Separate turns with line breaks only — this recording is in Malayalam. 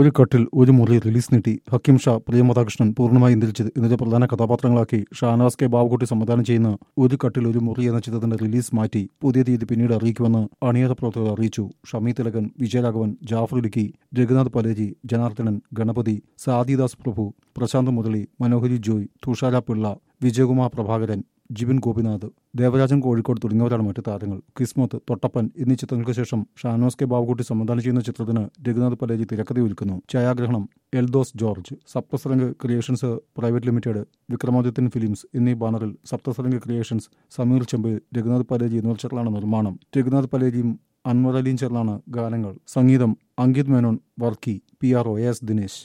ഒരു കട്ടിൽ ഒരു മുറി റിലീസ് നീട്ടി ഹക്കീം ഷാ പ്രിയം രാധാകൃഷ്ണൻ പൂർണ്ണമായും തിരിച്ചത് ഇതിന്റെ പ്രധാന കഥാപാത്രങ്ങളാക്കി ഷാനവാസ് കെ ബാബുക്കുട്ടി സംവിധാനം ചെയ്യുന്ന ഒരു കട്ടിൽ ഒരു മുറി എന്ന ചിത്രത്തിന്റെ റിലീസ് മാറ്റി പുതിയ തീയതി പിന്നീട് അറിയിക്കുമെന്ന് അണിയറ പ്രവർത്തകർ അറിയിച്ചു ഷമി തിലകൻ വിജയരാഘവൻ ജാഫർ ഇടുക്കി രഘുനാഥ് പലേജി ജനാർദ്ദനൻ ഗണപതി സാദിദാസ് പ്രഭു പ്രശാന്ത് മുരളി മനോഹരി ജോയ് തുഷാര പിള്ള വിജയകുമാർ പ്രഭാകരൻ ജിബിൻ ഗോപിനാഥ് ദേവരാജൻ കോഴിക്കോട് തുടങ്ങിയവരാണ് മറ്റു താരങ്ങൾ കിസ്മത്ത് തൊട്ടപ്പൻ എന്നീ ചിത്രങ്ങൾക്ക് ശേഷം ഷാനോസ് കെ ബാബുക്കുട്ടി സംവിധാനം ചെയ്യുന്ന ചിത്രത്തിന് രഘുനാഥ് പലേജി തിരക്കഥ ഒരുക്കുന്നു ഛായാഗ്രഹണം Eldhose George Saptasarang creations private limited Vikramadithyan films എന്നീ ബാനറിൽ സപ്തസരംഗ് ക്രിയേഷൻസ് സമീർ ചെമ്പ് രഘുനാഥ് പലേജി എന്നിവർ ചേർന്നാണ് നിർമ്മാണം രഘുനാഥ് പലേജിയും അൻവർ അലിയും ചേർന്നാണ് ഗാനങ്ങൾ സംഗീതം Ankit Menon Varkey P R O S Dinesh